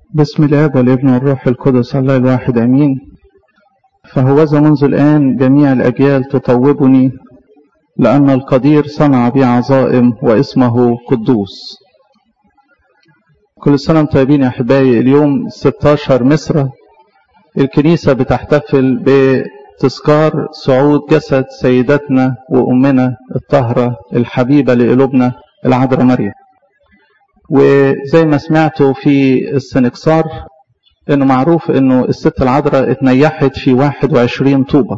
بسم الاب والابن والروح القدس الله الواحد امين فهوذا منذ الان جميع الاجيال تطوبني لان القدير صنع بي عظائم واسمه قدوس كل سنه وانتم طيبين يا احبائي اليوم 16 مصر الكنيسه بتحتفل بتذكار صعود جسد سيدتنا وامنا الطاهره الحبيبه لقلوبنا العذراء مريم وزي ما سمعتوا في السنكسار انه معروف انه الست العذراء اتنيحت في 21 طوبة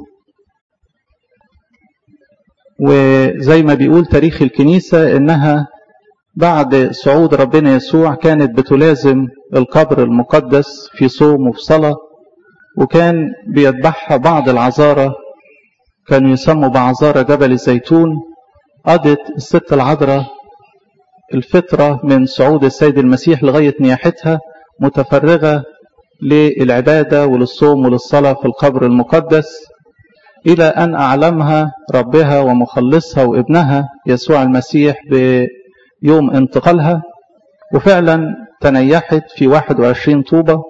وزي ما بيقول تاريخ الكنيسة انها بعد صعود ربنا يسوع كانت بتلازم القبر المقدس في صوم وفي صلاة وكان بيتبعها بعض العذارى كانوا يسموا بعذارى جبل الزيتون قضت الست العذراء الفترة من صعود السيد المسيح لغاية نياحتها متفرغة للعبادة وللصوم وللصلاة في القبر المقدس إلى أن أعلمها ربها ومخلصها وابنها يسوع المسيح بيوم انتقالها وفعلا تنيحت في 21 طوبة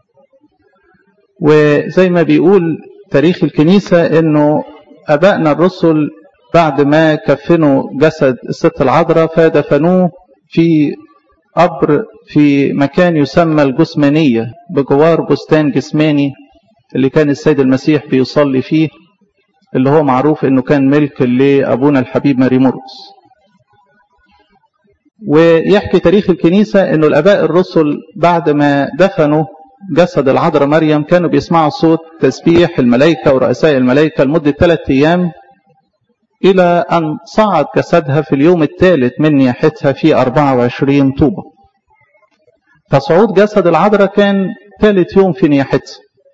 وزي ما بيقول تاريخ الكنيسة أنه أبائنا الرسل بعد ما كفنوا جسد الست العذراء فدفنوه في قبر في مكان يسمى الجثمانية بجوار بستان جسماني اللي كان السيد المسيح بيصلي فيه اللي هو معروف انه كان ملك لابونا الحبيب ماري مرقس ويحكي تاريخ الكنيسة انه الاباء الرسل بعد ما دفنوا جسد العذراء مريم كانوا بيسمعوا صوت تسبيح الملائكة ورؤساء الملائكة لمدة ثلاثة أيام إلى أن صعد جسدها في اليوم الثالث من نياحتها في 24 طوبة فصعود جسد العذراء كان ثالث يوم في نياحتها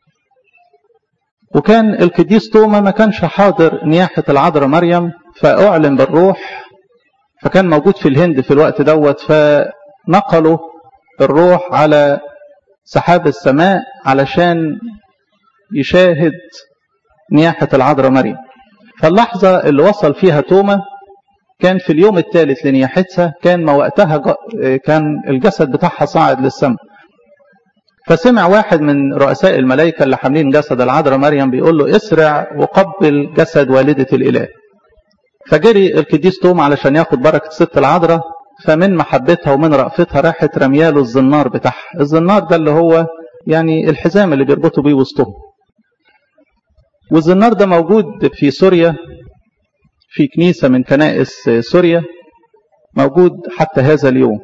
وكان القديس توما ما كانش حاضر نياحة العذراء مريم فأعلن بالروح فكان موجود في الهند في الوقت دوت فنقلوا الروح على سحاب السماء علشان يشاهد نياحة العذراء مريم فاللحظة اللي وصل فيها توما كان في اليوم الثالث لنياحتها كان ما وقتها كان الجسد بتاعها صاعد للسماء فسمع واحد من رؤساء الملائكة اللي حاملين جسد العذراء مريم بيقول له اسرع وقبل جسد والدة الإله فجري القديس توما علشان ياخد بركة ست العذراء فمن محبتها ومن رأفتها راحت رمياله الزنار بتاعها الزنار ده اللي هو يعني الحزام اللي بيربطوا بيه وسطهم والزنار ده موجود في سوريا في كنيسة من كنائس سوريا موجود حتى هذا اليوم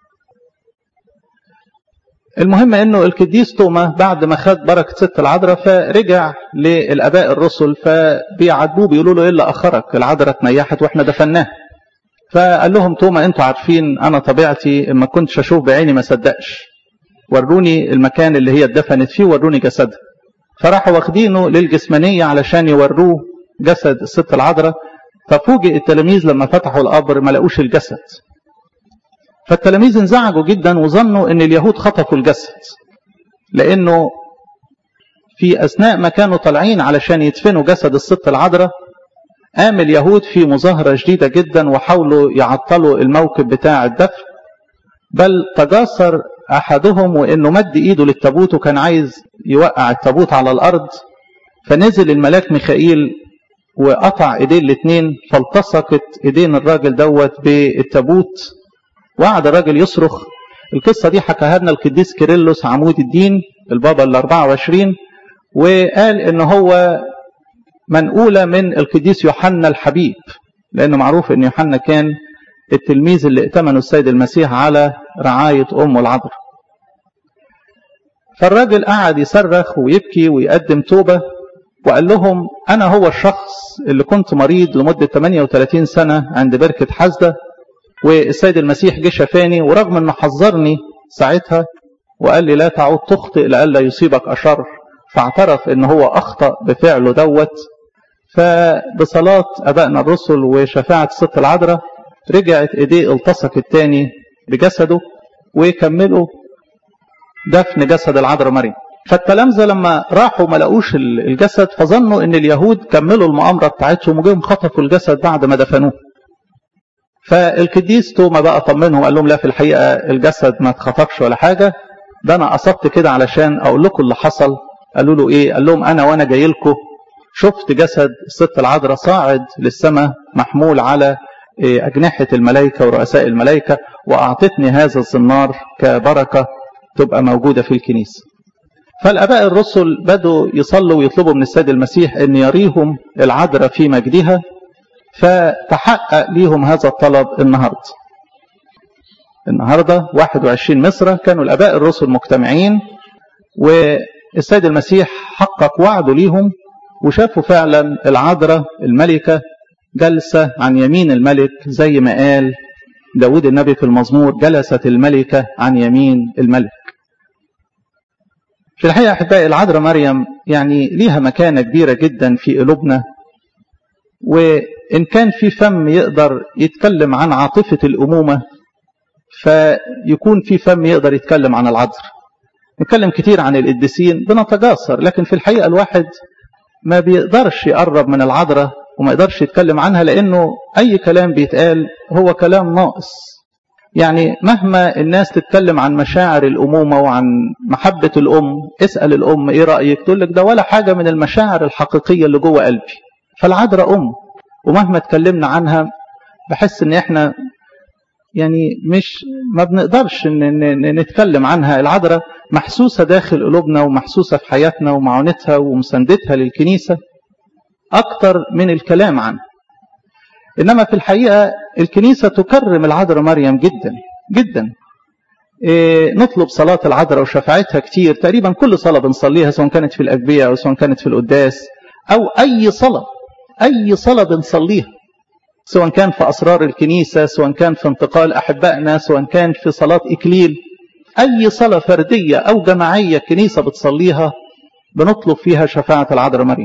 المهم انه القديس توما بعد ما خد بركة ست العذراء فرجع للاباء الرسل فبيعاتبوه بيقولوا له ايه اللي اخرك العذراء اتنيحت واحنا دفناها فقال لهم توما انتوا عارفين انا طبيعتي ما كنتش اشوف بعيني ما صدقش وروني المكان اللي هي اتدفنت فيه وروني جسدها فراحوا واخدينه للجسمانية علشان يوروه جسد الست العذراء ففوجئ التلاميذ لما فتحوا القبر ما لقوش الجسد فالتلاميذ انزعجوا جدا وظنوا ان اليهود خطفوا الجسد لانه في اثناء ما كانوا طالعين علشان يدفنوا جسد الست العذراء قام اليهود في مظاهرة شديدة جدا وحاولوا يعطلوا الموكب بتاع الدفن بل تجاسر أحدهم وإنه مد إيده للتابوت وكان عايز يوقع التابوت على الأرض فنزل الملاك ميخائيل وقطع إيدين الاثنين فالتصقت إيدين الراجل دوت بالتابوت وقعد الراجل يصرخ القصة دي حكاها لنا القديس كيرلس عمود الدين البابا ال 24 وقال إن هو منقولة من القديس يوحنا الحبيب لأنه معروف إن يوحنا كان التلميذ اللي ائتمنوا السيد المسيح على رعاية أمه العذراء فالراجل قعد يصرخ ويبكي ويقدم توبة وقال لهم أنا هو الشخص اللي كنت مريض لمدة 38 سنة عند بركة حزدة والسيد المسيح جه شفاني ورغم أنه حذرني ساعتها وقال لي لا تعود تخطئ لئلا يصيبك أشر فاعترف أنه هو أخطأ بفعله دوت فبصلاة أبائنا الرسل وشفاعة الست العذراء رجعت ايديه التصقت تاني بجسده ويكملوا دفن جسد العذراء مريم فالتلامذة لما راحوا ما لقوش الجسد فظنوا ان اليهود كملوا المؤامرة بتاعتهم وجيهم خطفوا الجسد بعد ما دفنوه فالقديس توما بقى طمنهم قال لهم لا في الحقيقة الجسد ما اتخطفش ولا حاجة ده انا قصدت كده علشان اقول لكم اللي حصل قالوا له ايه قال لهم انا وانا جاي لكم شفت جسد الست العذراء صاعد للسماء محمول على أجنحة الملائكة ورؤساء الملائكة وأعطتني هذا الزنار كبركة تبقى موجودة في الكنيسة فالأباء الرسل بدوا يصلوا ويطلبوا من السيد المسيح أن يريهم العذراء في مجدها فتحقق ليهم هذا الطلب النهاردة النهاردة 21 مصر كانوا الأباء الرسل مجتمعين والسيد المسيح حقق وعده ليهم وشافوا فعلا العذراء الملكة جلسة عن يمين الملك زي ما قال داود النبي في المزمور جلست الملكة عن يمين الملك في الحقيقة أحبائي العذراء مريم يعني ليها مكانة كبيرة جدا في قلوبنا وإن كان في فم يقدر يتكلم عن عاطفة الأمومة فيكون في فم يقدر يتكلم عن العذراء نتكلم كتير عن القديسين بنتجاسر لكن في الحقيقة الواحد ما بيقدرش يقرب من العذراء وما يقدرش يتكلم عنها لأنه أي كلام بيتقال هو كلام ناقص يعني مهما الناس تتكلم عن مشاعر الأمومة وعن محبة الأم اسأل الأم إيه رأيك تقول لك ده ولا حاجة من المشاعر الحقيقية اللي جوه قلبي فالعذراء أم ومهما اتكلمنا عنها بحس ان احنا يعني مش ما بنقدرش نتكلم عنها العذراء محسوسة داخل قلوبنا ومحسوسة في حياتنا ومعونتها ومساندتها للكنيسة أكتر من الكلام عنها إنما في الحقيقة الكنيسة تكرم العذراء مريم جدا جدا إيه نطلب صلاة العذراء وشفاعتها كتير تقريبا كل صلاة بنصليها سواء كانت في الأجبية أو سواء كانت في القداس أو أي صلاة أي صلاة بنصليها سواء كان في أسرار الكنيسة سواء كان في انتقال أحبائنا سواء كان في صلاة إكليل أي صلاة فردية أو جماعية الكنيسة بتصليها بنطلب فيها شفاعة العذراء مريم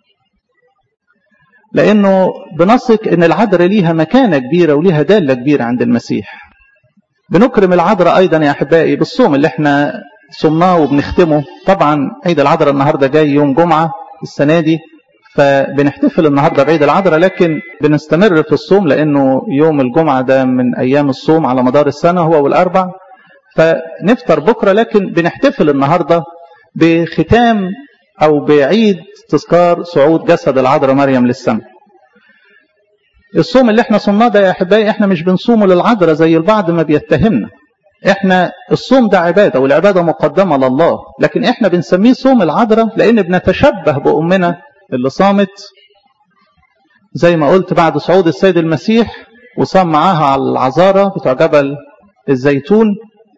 لأنه بنثق أن العذراء ليها مكانة كبيرة وليها دالة كبيرة عند المسيح بنكرم العذراء أيضا يا أحبائي بالصوم اللي احنا صمناه وبنختمه طبعا عيد العذراء النهاردة جاي يوم جمعة السنة دي فبنحتفل النهاردة بعيد العذراء لكن بنستمر في الصوم لأنه يوم الجمعة ده من أيام الصوم على مدار السنة هو والأربع فنفطر بكرة لكن بنحتفل النهاردة بختام أو بعيد تذكار صعود جسد العذراء مريم للسماء الصوم اللي احنا صمناه ده يا أحبائي احنا مش بنصومه للعذراء زي البعض ما بيتهمنا احنا الصوم ده عبادة والعبادة مقدمة لله لكن احنا بنسميه صوم العذراء لأن بنتشبه بأمنا اللي صامت زي ما قلت بعد صعود السيد المسيح وصام معاها على العذارة بتوع جبل الزيتون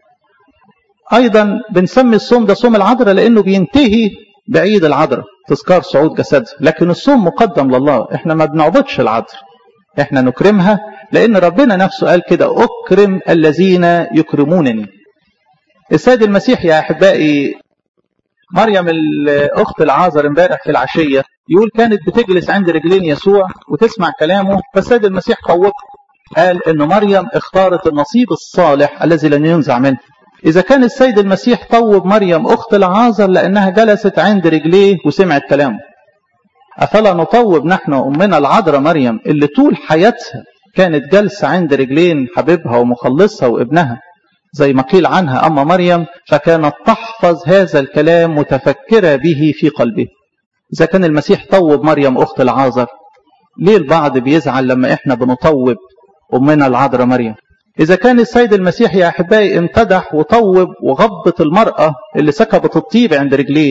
أيضا بنسمي الصوم ده صوم العذراء لأنه بينتهي بعيد العذراء تذكار صعود جسدها لكن الصوم مقدم لله احنا ما بنعبدش العذراء احنا نكرمها لأن ربنا نفسه قال كده أكرم الذين يكرمونني السيد المسيح يا أحبائي مريم الأخت العازر امبارح في العشية يقول كانت بتجلس عند رجلين يسوع وتسمع كلامه فالسيد المسيح قوته قال أن مريم اختارت النصيب الصالح الذي لن ينزع منه إذا كان السيد المسيح طوب مريم أخت العازر لأنها جلست عند رجليه وسمعت كلامه أفلا نطوب نحن أمنا العذراء مريم اللي طول حياتها كانت جالسة عند رجلين حبيبها ومخلصها وابنها زي ما قيل عنها أما مريم فكانت تحفظ هذا الكلام متفكرة به في قلبه إذا كان المسيح طوب مريم أخت العازر ليه البعض بيزعل لما إحنا بنطوب أمنا العذراء مريم إذا كان السيد المسيح يا أحبائي امتدح وطوب وغبط المرأة اللي سكبت الطيب عند رجليه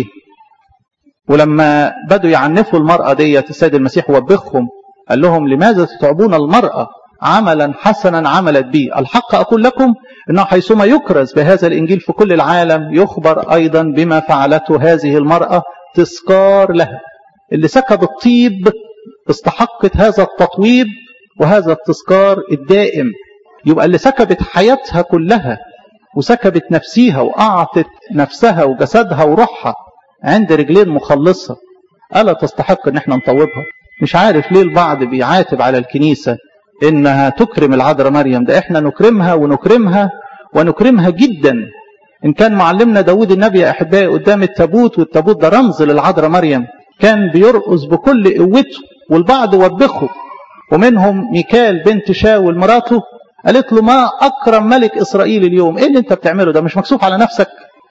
ولما بدوا يعنفوا المرأة ديت السيد المسيح وبخهم قال لهم لماذا تتعبون المرأة عملا حسنا عملت به الحق أقول لكم أنه حيثما يكرز بهذا الإنجيل في كل العالم يخبر أيضا بما فعلته هذه المرأة تذكار لها اللي سكب الطيب استحقت هذا التطويب وهذا التذكار الدائم يبقى اللي سكبت حياتها كلها وسكبت نفسيها وأعطت نفسها وجسدها وروحها عند رجلين مخلصها ألا تستحق ان احنا نطوبها مش عارف ليه البعض بيعاتب على الكنيسة انها تكرم العذراء مريم ده احنا نكرمها ونكرمها ونكرمها جدا ان كان معلمنا داود النبي يا احبائي قدام التابوت والتابوت ده رمز للعذراء مريم كان بيرقص بكل قوته والبعض وبخه ومنهم ميكال بنت شاول مراته قالت له ما اكرم ملك اسرائيل اليوم ايه اللي انت بتعمله ده مش مكسوف على نفسك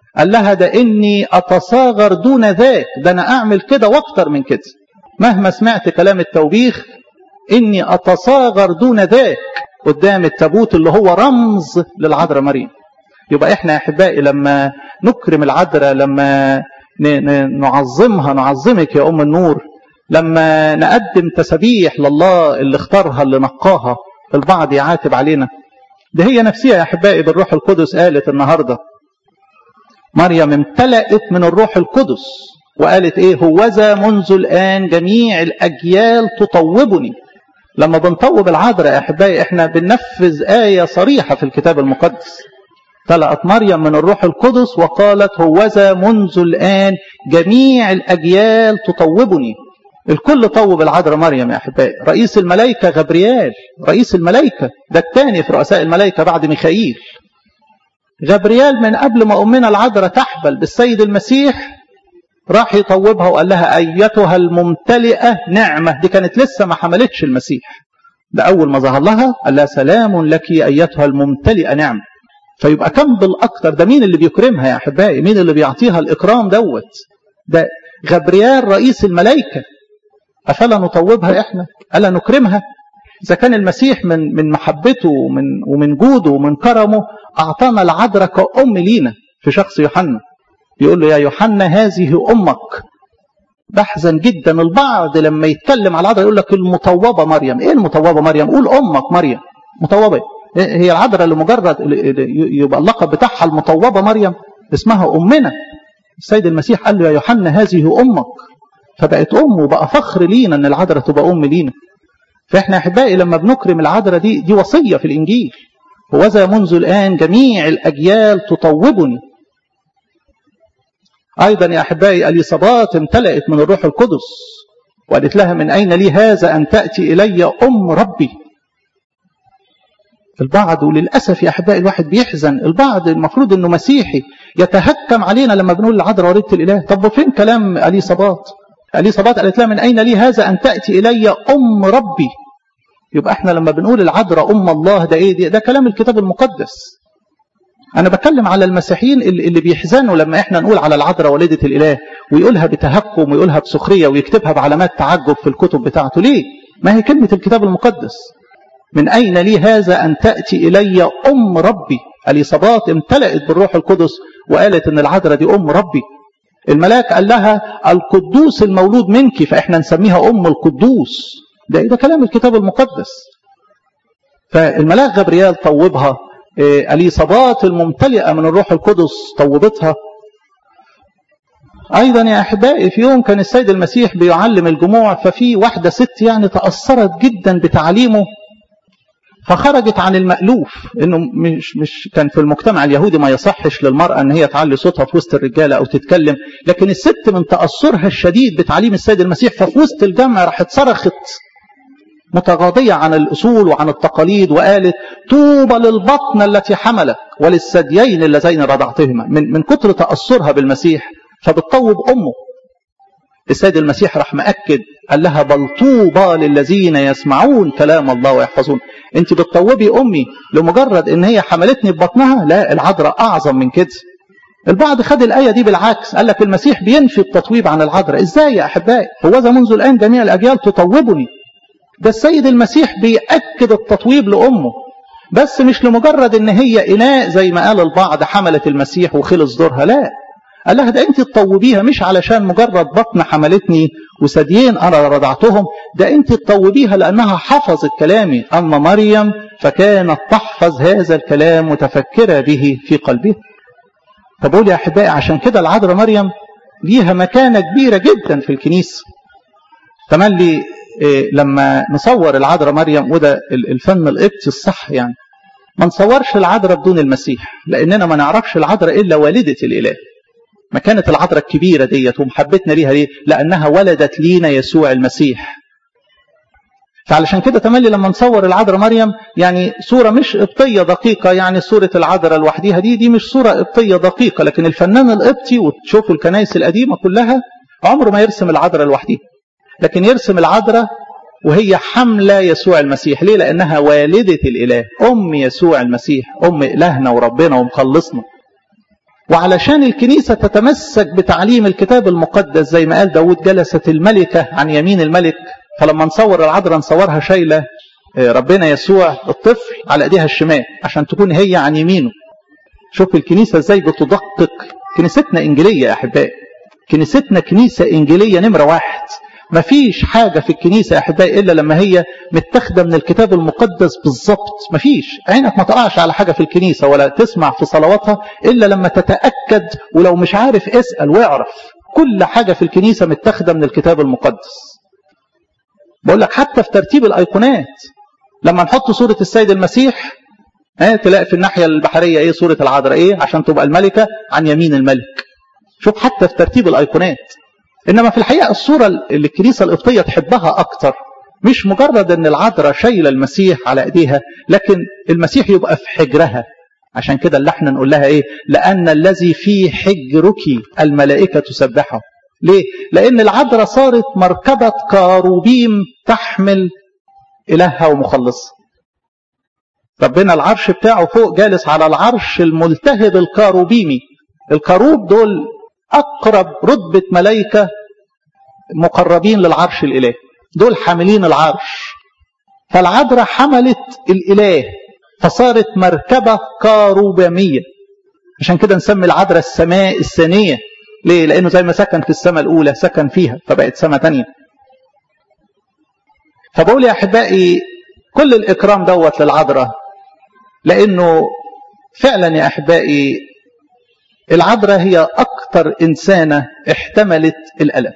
قال لها ده إني أتصاغر دون ذاك ده أنا أعمل كده وأكتر من كده مهما سمعت كلام التوبيخ إني أتصاغر دون ذاك قدام التابوت اللي هو رمز للعذراء مريم يبقى احنا يا احبائي لما نكرم العذراء لما نعظمها نعظمك يا ام النور لما نقدم تسبيح لله اللي اختارها اللي نقاها البعض يعاتب علينا ده هي نفسها يا احبائي بالروح القدس قالت النهارده مريم امتلأت من الروح القدس وقالت ايه هوذا منذ الان جميع الاجيال تطوبني لما بنطوب العذراء يا احبائي احنا بننفذ ايه صريحه في الكتاب المقدس طلعت مريم من الروح القدس وقالت هوذا منذ الان جميع الاجيال تطوبني الكل طوب العذراء مريم يا احبائي رئيس الملائكه غبريال رئيس الملائكه ده الثاني في رؤساء الملائكه بعد ميخائيل غبريال من قبل ما امنا العذراء تحبل بالسيد المسيح راح يطوبها وقال لها ايتها الممتلئه نعمه دي كانت لسه ما حملتش المسيح ده اول ما ظهر لها قال لها سلام لك ايتها الممتلئه نعمه فيبقى كم بالاكثر ده مين اللي بيكرمها يا احبائي مين اللي بيعطيها الاكرام دوت ده غبريال رئيس الملائكه افلا نطوبها احنا الا نكرمها اذا كان المسيح من من محبته ومن ومن جوده ومن كرمه اعطانا العذراء كأم لينا في شخص يوحنا يقول له يا يوحنا هذه امك بحزن جدا البعض لما يتكلم على العذراء يقول لك المطوبه مريم ايه المطوبه مريم قول امك مريم مطوبه هي العذراء اللي مجرد يبقى اللقب بتاعها المطوبه مريم اسمها امنا السيد المسيح قال له يا يوحنا هذه امك فبقت ام وبقى فخر لينا ان العذراء تبقى ام لينا فاحنا احبائي لما بنكرم العذراء دي دي وصيه في الانجيل وذا منذ الان جميع الاجيال تطوبني ايضا يا احبائي اليصابات امتلأت من الروح القدس وقالت لها من اين لي هذا ان تاتي الي ام ربي البعض وللاسف يا احبائي الواحد بيحزن البعض المفروض انه مسيحي يتهكم علينا لما بنقول العذراء وليده الاله طب وفين كلام اليصابات اليصابات قالت لها من اين لي هذا ان تاتي الي ام ربي يبقى احنا لما بنقول العذراء ام الله ده ايه ده, ده كلام الكتاب المقدس انا بتكلم على المسيحيين اللي, اللي بيحزنوا لما احنا نقول على العذراء والده الاله ويقولها بتهكم ويقولها بسخريه ويكتبها بعلامات تعجب في الكتب بتاعته ليه ما هي كلمه الكتاب المقدس من اين لي هذا ان تاتي الي ام ربي اليصابات امتلأت بالروح القدس وقالت ان العذراء دي ام ربي الملاك قال لها القدوس المولود منك فاحنا نسميها ام القدوس ده ده كلام الكتاب المقدس فالملاك غبريال طوبها اليصابات الممتلئه من الروح القدس طوبتها ايضا يا احبائي في يوم كان السيد المسيح بيعلم الجموع ففي واحده ست يعني تاثرت جدا بتعليمه فخرجت عن المألوف انه مش مش كان في المجتمع اليهودي ما يصحش للمرأة ان هي تعلي صوتها في وسط الرجالة او تتكلم لكن الست من تأثرها الشديد بتعليم السيد المسيح ففي وسط الجمع راحت صرخت متغاضية عن الأصول وعن التقاليد وقالت طوبى للبطن التي حملت وللثديين اللذين رضعتهما من من كتر تأثرها بالمسيح فبتطوب أمه السيد المسيح راح مأكد قال لها بل طوبى للذين يسمعون كلام الله ويحفظون انت بتطوبي امي لمجرد ان هي حملتني ببطنها لا العذراء اعظم من كده البعض خد الايه دي بالعكس قال لك المسيح بينفي التطويب عن العذراء ازاي يا احبائي هوذا منذ الان جميع الاجيال تطوبني ده السيد المسيح بيأكد التطويب لامه بس مش لمجرد ان هي اناء زي ما قال البعض حملت المسيح وخلص دورها لا قال لها ده انت تطوبيها مش علشان مجرد بطن حملتني وثديين انا رضعتهم ده انت تطوبيها لانها حفظت كلامي اما مريم فكانت تحفظ هذا الكلام متفكره به في قلبها فبقول يا احبائي عشان كده العذراء مريم ليها مكانه كبيره جدا في الكنيسه تملي إيه لما نصور العذراء مريم وده الفن القبطي الصح يعني ما نصورش العذراء بدون المسيح لاننا ما نعرفش العذراء الا والده الاله مكانة العذراء الكبيرة ديت ومحبتنا ليها ليه؟ لأنها ولدت لينا يسوع المسيح. فعلشان كده تملي لما نصور العذراء مريم يعني صورة مش قبطية دقيقة يعني صورة العذراء لوحديها دي دي مش صورة قبطية دقيقة لكن الفنان القبطي وتشوفوا الكنائس القديمة كلها عمره ما يرسم العذراء لوحديها. لكن يرسم العذراء وهي حملة يسوع المسيح ليه؟ لأنها والدة الإله أم يسوع المسيح أم إلهنا وربنا ومخلصنا وعلشان الكنيسة تتمسك بتعليم الكتاب المقدس زي ما قال داود جلست الملكة عن يمين الملك فلما نصور العذراء نصورها شايلة ربنا يسوع الطفل على ايديها الشمال عشان تكون هي عن يمينه شوف الكنيسة ازاي بتدقق كنيستنا انجيلية يا احبائي كنيستنا كنيسة انجيلية نمرة واحد مفيش حاجة في الكنيسة يا احبائي الا لما هي متاخدة من الكتاب المقدس بالظبط مفيش عينك ما تقعش على حاجة في الكنيسة ولا تسمع في صلواتها الا لما تتأكد ولو مش عارف اسأل واعرف كل حاجة في الكنيسة متاخدة من الكتاب المقدس بقول لك حتى في ترتيب الايقونات لما نحط صورة السيد المسيح اه تلاقي في الناحية البحرية ايه صورة العذراء ايه عشان تبقى الملكة عن يمين الملك شوف حتى في ترتيب الايقونات انما في الحقيقة الصورة اللي الكنيسة القبطية تحبها اكتر مش مجرد ان العذراء شايلة المسيح على ايديها لكن المسيح يبقى في حجرها عشان كده اللي احنا نقول لها ايه لان الذي في حجرك الملائكة تسبحه ليه لان العذراء صارت مركبة كاروبيم تحمل إلهها ومخلصها ربنا العرش بتاعه فوق جالس على العرش الملتهب الكاروبيمي الكاروب دول أقرب رتبة ملائكة مقربين للعرش الإله دول حاملين العرش فالعذراء حملت الإله فصارت مركبة كاروبامية عشان كده نسمي العذراء السماء الثانية ليه؟ لأنه زي ما سكن في السماء الأولى سكن فيها فبقت سماء تانية فبقول يا أحبائي كل الإكرام دوت للعذراء لأنه فعلا يا أحبائي العذراء هي أكثر إنسانة احتملت الألم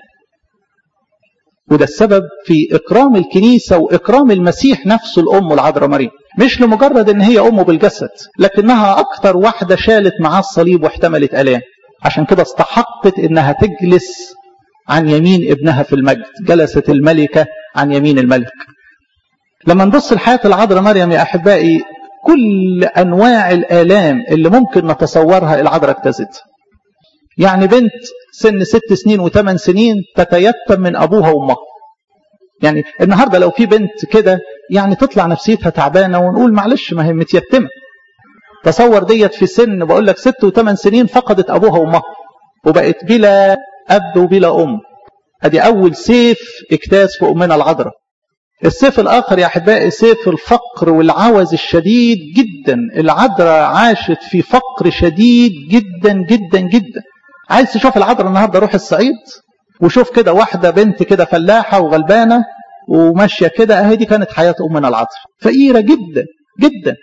وده السبب في إكرام الكنيسة وإكرام المسيح نفسه الأم العذراء مريم مش لمجرد إن هي أمه بالجسد لكنها أكثر واحدة شالت معاه الصليب واحتملت ألام عشان كده استحقت إنها تجلس عن يمين ابنها في المجد جلست الملكة عن يمين الملك لما نبص لحياة العذراء مريم يا أحبائي كل أنواع الآلام اللي ممكن نتصورها العذراء اجتازتها يعني بنت سن ست سنين وثمان سنين تتيتم من أبوها وأمها يعني النهاردة لو في بنت كده يعني تطلع نفسيتها تعبانة ونقول معلش ما هي متيتمة تصور ديت في سن بقول لك ست وثمان سنين فقدت أبوها وأمها وبقت بلا أب وبلا أم ادي أول سيف اجتاز في أمنا العذراء السيف الآخر يا أحبائي سيف الفقر والعوز الشديد جدا العذراء عاشت في فقر شديد جدا جدا جدا عايز تشوف العذراء النهارده روح الصعيد وشوف كده واحدة بنت كده فلاحة وغلبانة وماشية كده اهي دي كانت حياة أمنا العذراء فقيرة جدا جدا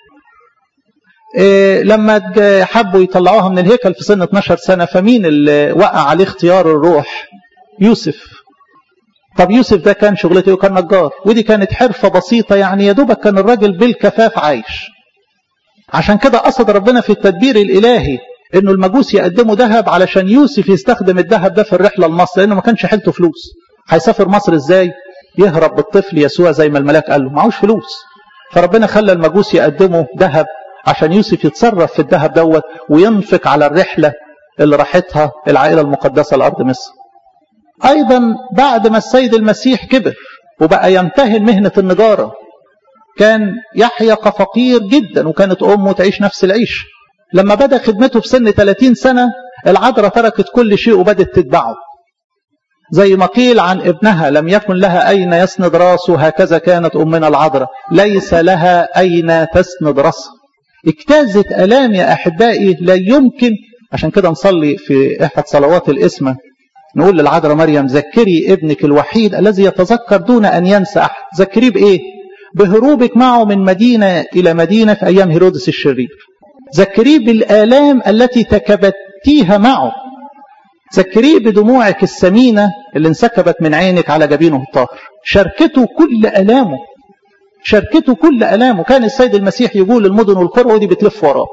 إيه لما حبوا يطلعوها من الهيكل في سن 12 سنة فمين اللي وقع عليه اختيار الروح يوسف طب يوسف ده كان شغلته كان نجار ودي كانت حرفة بسيطة يعني يا دوبك كان الراجل بالكفاف عايش عشان كده قصد ربنا في التدبير الإلهي انه المجوس يقدموا ذهب علشان يوسف يستخدم الذهب ده في الرحلة لمصر لانه ما كانش حيلته فلوس هيسافر مصر ازاي يهرب بالطفل يسوع زي ما الملاك قال له معهوش فلوس فربنا خلى المجوس يقدموا ذهب عشان يوسف يتصرف في الذهب دوت وينفق على الرحلة اللي راحتها العائلة المقدسة لأرض مصر أيضا بعد ما السيد المسيح كبر وبقى يمتهن مهنة النجارة كان يحيى كفقير جدا وكانت أمه تعيش نفس العيش لما بدأ خدمته في سن 30 سنة العذراء تركت كل شيء وبدت تتبعه زي ما قيل عن ابنها لم يكن لها أين يسند راسه هكذا كانت أمنا العذراء ليس لها أين تسند راسها اجتازت ألام يا أحبائي لا يمكن عشان كده نصلي في إحدى صلوات الإسمة نقول للعذراء مريم ذكري ابنك الوحيد الذي يتذكر دون أن ينسى أحد ذكريه بإيه بهروبك معه من مدينة إلى مدينة في أيام هيرودس الشرير ذكريه بالآلام التي تكبتيها معه ذكريه بدموعك السمينة اللي انسكبت من عينك على جبينه الطاهر شاركته كل ألامه شاركته كل ألامه كان السيد المسيح يقول المدن والقرى ودي بتلف وراه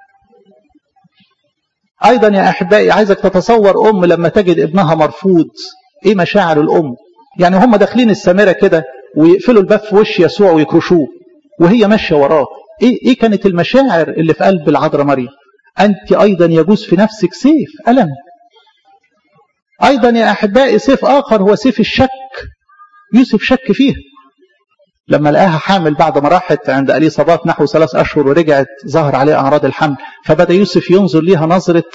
أيضا يا أحبائي عايزك تتصور أم لما تجد ابنها مرفوض إيه مشاعر الأم يعني هم داخلين السامرة كده ويقفلوا الباب في وش يسوع ويكرشوه وهي ماشية وراه إيه, إيه كانت المشاعر اللي في قلب العذراء مريم أنت أيضا يجوز في نفسك سيف ألم أيضا يا أحبائي سيف آخر هو سيف الشك يوسف شك فيها لما لقاها حامل بعد ما راحت عند أليصابات نحو ثلاث أشهر ورجعت ظهر عليها أعراض الحمل فبدأ يوسف ينظر ليها نظرة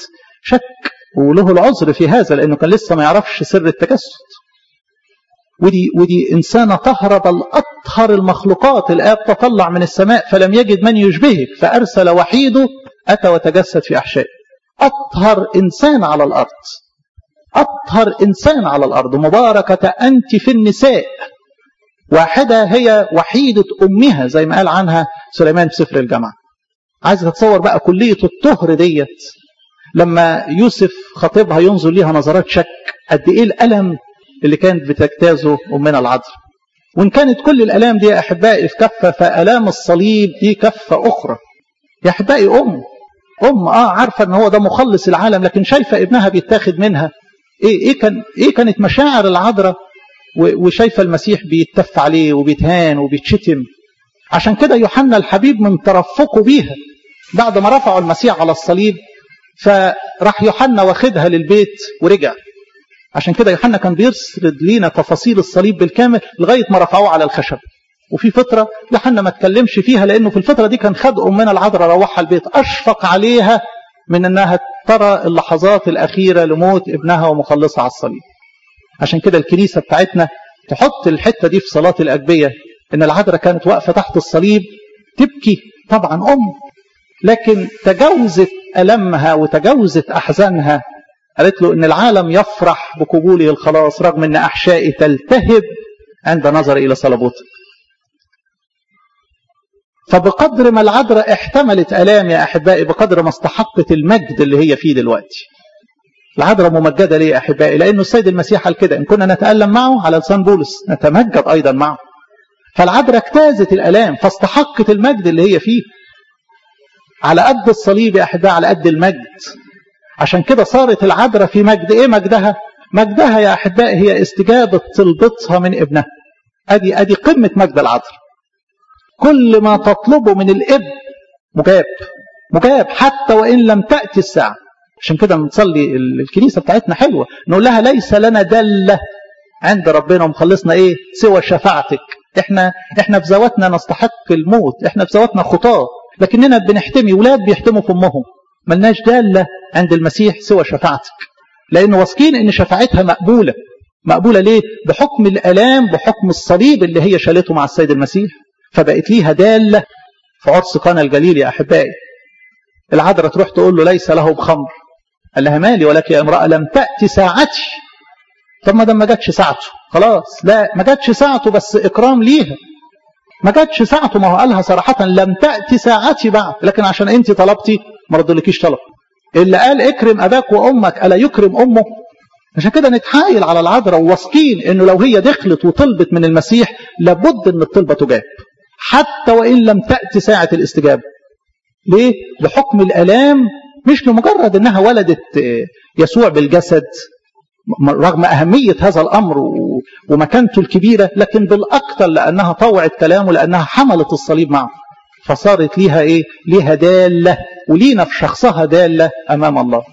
شك وله العذر في هذا لأنه كان لسه ما يعرفش سر التجسد ودي, ودي إنسانة طهرة بل أطهر المخلوقات الآب تطلع من السماء فلم يجد من يشبهك فأرسل وحيده أتى وتجسد في أحشائه أطهر إنسان على الأرض أطهر إنسان على الأرض مباركة أنت في النساء واحدة هي وحيدة أمها زي ما قال عنها سليمان في سفر الجامعة عايز تتصور بقى كلية الطهر ديت لما يوسف خطيبها ينظر ليها نظرات شك قد ايه الألم اللي كانت بتجتازه أمنا العذراء وإن كانت كل الألام دي يا أحبائي في كفة فألام الصليب دي كفة أخرى يا أحبائي أم أم آه عارفة إن هو ده مخلص العالم لكن شايفة ابنها بيتاخد منها إيه إيه كان إيه كانت مشاعر العذراء وشايفة المسيح بيتف عليه وبيتهان وبيتشتم عشان كده يوحنا الحبيب من ترفقه بيها بعد ما رفعوا المسيح على الصليب فراح يوحنا واخدها للبيت ورجع عشان كده يوحنا كان بيسرد لينا تفاصيل الصليب بالكامل لغايه ما رفعوه على الخشب وفي فتره يوحنا ما اتكلمش فيها لانه في الفتره دي كان خد امنا العذراء روحها البيت اشفق عليها من انها ترى اللحظات الاخيره لموت ابنها ومخلصها على الصليب عشان كده الكنيسه بتاعتنا تحط الحته دي في صلاه الاجبيه ان العذراء كانت واقفه تحت الصليب تبكي طبعا ام لكن تجاوزت المها وتجاوزت احزانها قالت له ان العالم يفرح بقبوله الخلاص رغم ان احشائي تلتهب عند نظر الى صلبوتك فبقدر ما العذراء احتملت الام يا احبائي بقدر ما استحقت المجد اللي هي فيه دلوقتي العذراء ممجده ليه يا احبائي لانه السيد المسيح قال كده ان كنا نتالم معه على لسان بولس نتمجد ايضا معه فالعذراء اجتازت الالام فاستحقت المجد اللي هي فيه على قد الصليب يا احبائي على قد المجد عشان كده صارت العذراء في مجد ايه مجدها مجدها يا احبائي هي استجابه طلبتها من ابنها ادي ادي قمه مجد العذراء كل ما تطلبه من الاب مجاب مجاب حتى وان لم تاتي الساعه عشان كده نصلي الكنيسه بتاعتنا حلوه نقول لها ليس لنا دله عند ربنا ومخلصنا ايه سوى شفاعتك احنا احنا في ذواتنا نستحق الموت احنا في ذواتنا خطاه لكننا بنحتمي ولاد بيحتموا في امهم ملناش داله عند المسيح سوى شفاعتك لان واثقين ان شفاعتها مقبوله مقبوله ليه بحكم الالام بحكم الصليب اللي هي شالته مع السيد المسيح فبقت ليها داله في عرس قانا الجليل يا احبائي العذراء تروح تقول له ليس له بخمر قال لها مالي ولك يا امراه لم تاتي ساعتي طب ما ده ما جاتش ساعته خلاص لا ما جاتش ساعته بس اكرام ليها ما جاتش ساعته ما هو قالها صراحه لم تاتي ساعتي بعد لكن عشان انت طلبتي ما ردلكيش طلب اللي قال اكرم اباك وامك الا يكرم امه عشان كده نتحايل على العذراء وواثقين انه لو هي دخلت وطلبت من المسيح لابد ان الطلبه تجاب حتى وان لم تاتي ساعه الاستجابه ليه بحكم الالام مش لمجرد انها ولدت يسوع بالجسد رغم أهمية هذا الأمر ومكانته الكبيرة لكن بالأكثر لأنها طوعت كلامه لأنها حملت الصليب معه فصارت ليها إيه؟ ليها دالة ولينا في شخصها دالة أمام الله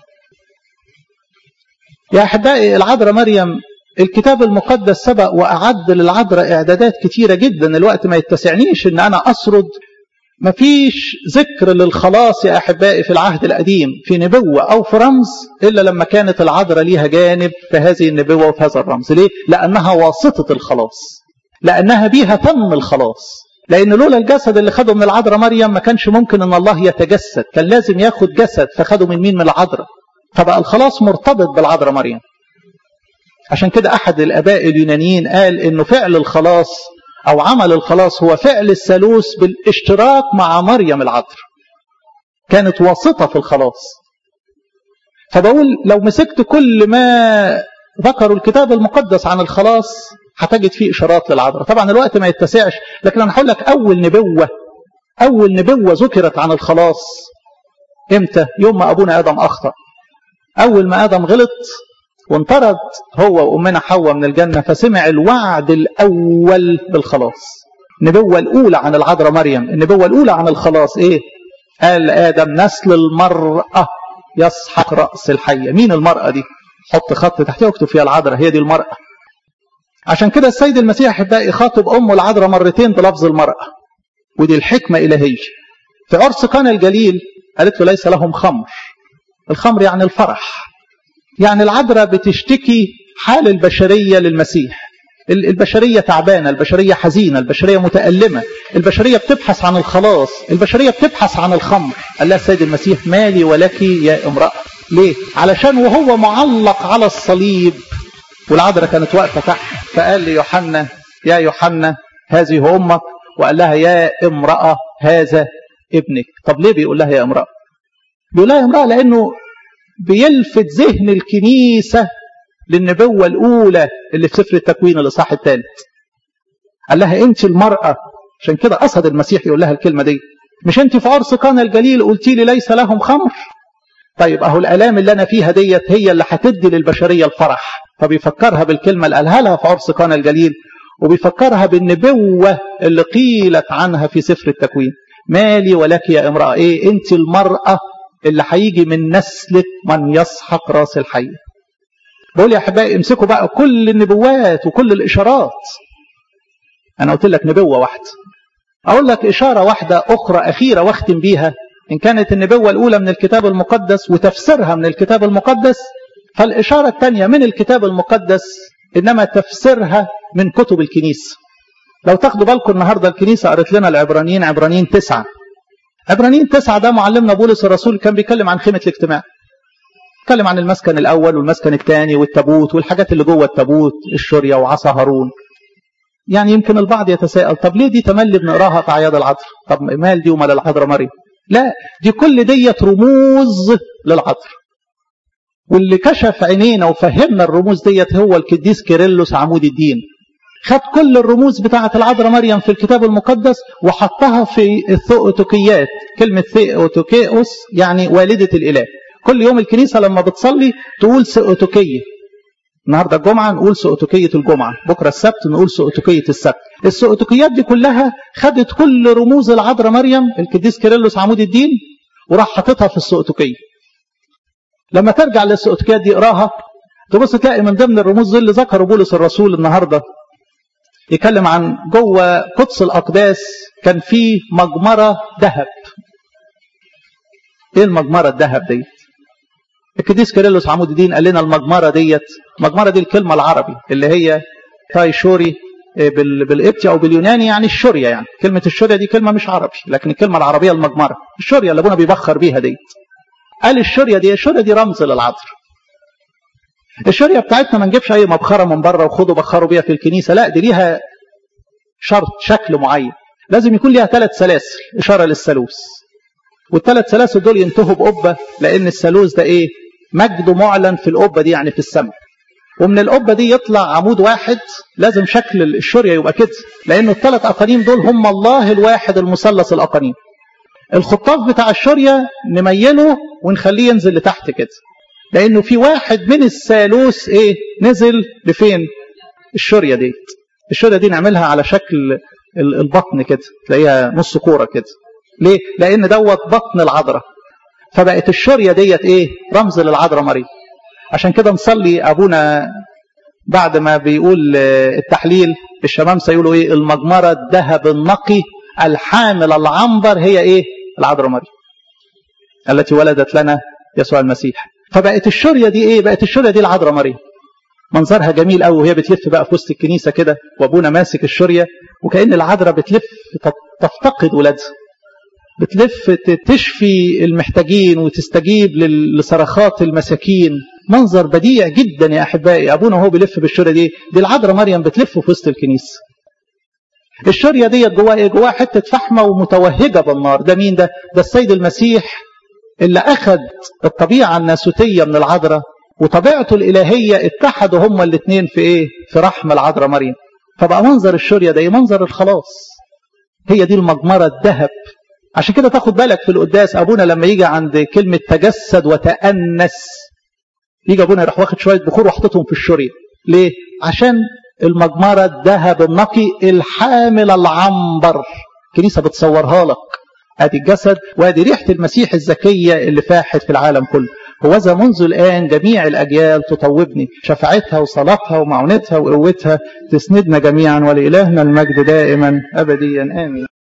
يا أحبائي العذراء مريم الكتاب المقدس سبق وأعد للعذراء إعدادات كتيرة جدا الوقت ما يتسعنيش إن أنا أسرد مفيش ذكر للخلاص يا أحبائي في العهد القديم في نبوة أو في رمز إلا لما كانت العذراء ليها جانب في هذه النبوة وفي هذا الرمز ليه؟ لأنها واسطة الخلاص لأنها بيها تم الخلاص لأن لولا الجسد اللي خده من العذراء مريم ما كانش ممكن أن الله يتجسد كان لازم ياخد جسد فخده من مين من العذراء فبقى الخلاص مرتبط بالعذراء مريم عشان كده أحد الآباء اليونانيين قال إنه فعل الخلاص أو عمل الخلاص هو فعل الثالوث بالاشتراك مع مريم العذراء كانت واسطة في الخلاص فبقول لو مسكت كل ما ذكروا الكتاب المقدس عن الخلاص هتجد فيه إشارات للعذراء طبعا الوقت ما يتسعش لكن أنا هقول لك أول نبوة أول نبوة ذكرت عن الخلاص إمتى يوم ما أبونا آدم أخطأ أول ما آدم غلط وانطرد هو وأمنا حواء من الجنة فسمع الوعد الأول بالخلاص النبوة الأولى عن العذراء مريم النبوة الأولى عن الخلاص إيه قال آدم نسل المرأة يسحق رأس الحية مين المرأة دي حط خط تحتها واكتب فيها العذراء هي دي المرأة عشان كده السيد المسيح أحبائي خاطب أمه العذراء مرتين بلفظ المرأة ودي الحكمة إلهية في عرس قانا الجليل قالت له ليس لهم خمر الخمر يعني الفرح يعني العذراء بتشتكي حال البشرية للمسيح البشرية تعبانة البشرية حزينة البشرية متألمة البشرية بتبحث عن الخلاص البشرية بتبحث عن الخمر قال لها السيد المسيح مالي ولك يا امرأة ليه علشان وهو معلق على الصليب والعذراء كانت واقفة تحت فقال ليوحنا يا يوحنا هذه أمك وقال لها يا امرأة هذا ابنك طب ليه بيقول لها يا امرأة بيقول لها يا امرأة لأنه بيلفت ذهن الكنيسة للنبوة الأولى اللي في سفر التكوين الإصحاح الثالث قال لها أنت المرأة عشان كده قصد المسيح يقول لها الكلمة دي مش أنت في عرس قانا الجليل قلتي لي ليس لهم خمر طيب أهو الآلام اللي أنا فيها ديت هي اللي هتدي للبشرية الفرح فبيفكرها بالكلمة اللي قالها لها في عرس قانا الجليل وبيفكرها بالنبوة اللي قيلت عنها في سفر التكوين مالي ولك يا امرأة ايه انت المرأة اللي هيجي من نسلك من يسحق راس الحية بقول يا احبائي امسكوا بقى كل النبوات وكل الاشارات انا قلت لك نبوة واحدة اقول لك اشارة واحدة اخرى اخيرة واختم بيها ان كانت النبوة الاولى من الكتاب المقدس وتفسيرها من الكتاب المقدس فالاشارة الثانية من الكتاب المقدس انما تفسيرها من كتب الكنيسة لو تاخدوا بالكم النهاردة الكنيسة قرت لنا العبرانيين عبرانيين تسعة عبرانيين تسعة ده معلمنا بولس الرسول كان بيتكلم عن خيمة الاجتماع اتكلم عن المسكن الأول والمسكن الثاني والتابوت والحاجات اللي جوه التابوت الشرية وعصا هارون يعني يمكن البعض يتساءل طب ليه دي تملي بنقراها في أعياد العذراء طب مال دي ومال العذراء مريم لا دي كل ديت رموز للعذراء واللي كشف عينينا وفهمنا الرموز ديت هو القديس كيرلس عمود الدين خد كل الرموز بتاعة العذراء مريم في الكتاب المقدس وحطها في الثؤتوكيات كلمة ثؤتوكيوس يعني والدة الإله كل يوم الكنيسة لما بتصلي تقول ثؤتوكية النهاردة الجمعة نقول ثؤتوكية الجمعة بكرة السبت نقول ثؤتوكية السبت الثؤتوكيات دي كلها خدت كل رموز العذراء مريم القديس كيرلس عمود الدين وراح حاططها في الثؤتوكية لما ترجع للثؤتوكيات دي اقراها تبص تلاقي من ضمن الرموز اللي ذكره بولس الرسول النهارده يتكلم عن جوه قدس الأقداس كان في مجمرة ذهب ايه المجمرة الذهب ديت القديس كيرلس عمود الدين قال لنا المجمرة ديت المجمرة دي الكلمة العربي اللي هي تاي شوري بالقبطي او باليوناني يعني الشورية يعني كلمة الشورية دي كلمة مش عربي لكن الكلمة العربية المجمرة الشورية اللي ابونا بيبخر بيها ديت قال الشورية دي الشورية دي رمز للعذر الشريعة بتاعتنا ما نجيبش أي مبخرة من بره وخدوا بخروا بيها في الكنيسة لا دي ليها شرط شكل معين لازم يكون ليها ثلاث سلاسل إشارة للثالوث والثلاث سلاسل دول ينتهوا بقبة لأن الثالوث ده إيه مجده معلن في القبة دي يعني في السماء ومن القبة دي يطلع عمود واحد لازم شكل الشرية يبقى كده لأنه الثلاث أقانيم دول هم الله الواحد المثلث الأقانيم الخطاف بتاع الشرية نميله ونخليه ينزل لتحت كده لانه في واحد من الثالوث ايه نزل لفين الشريه دي الشريه دي نعملها على شكل البطن كده تلاقيها نص كوره كده ليه لان دوت بطن العذراء فبقت الشريه ديت ايه رمز للعذراء مريم عشان كده نصلي ابونا بعد ما بيقول التحليل الشمامسه يقولوا ايه المجمره الذهب النقي الحامل العنبر هي ايه العذراء مريم التي ولدت لنا يسوع المسيح فبقت الشرية دي ايه بقت الشرية دي العذراء مريم منظرها جميل قوي وهي بتلف بقى في وسط الكنيسة كده وابونا ماسك الشرية وكأن العذراء بتلف تفتقد ولادها بتلف تشفي المحتاجين وتستجيب لصرخات المساكين منظر بديع جدا يا احبائي ابونا وهو بيلف بالشرية دي دي العذراء مريم بتلف في وسط الكنيسة الشرية ديت جواها ايه جواها حتة فحمة ومتوهجة بالنار ده مين ده ده السيد المسيح اللي أخذ الطبيعة الناسوتية من العذراء وطبيعته الإلهية اتحدوا هما الاثنين في إيه؟ في رحم العذراء مريم فبقى منظر الشرية ده منظر الخلاص هي دي المجمرة الذهب عشان كده تاخد بالك في القداس أبونا لما يجي عند كلمة تجسد وتأنس يجي أبونا يروح واخد شوية بخور وحطتهم في الشرية ليه؟ عشان المجمرة الذهب النقي الحامل العنبر كنيسة بتصورها لك ادي الجسد وادي ريحة المسيح الزكية اللي فاحت في العالم كله هوذا منذ الآن جميع الأجيال تطوبني شفاعتها وصلاتها ومعونتها وقوتها تسندنا جميعا ولإلهنا المجد دائما أبديا آمين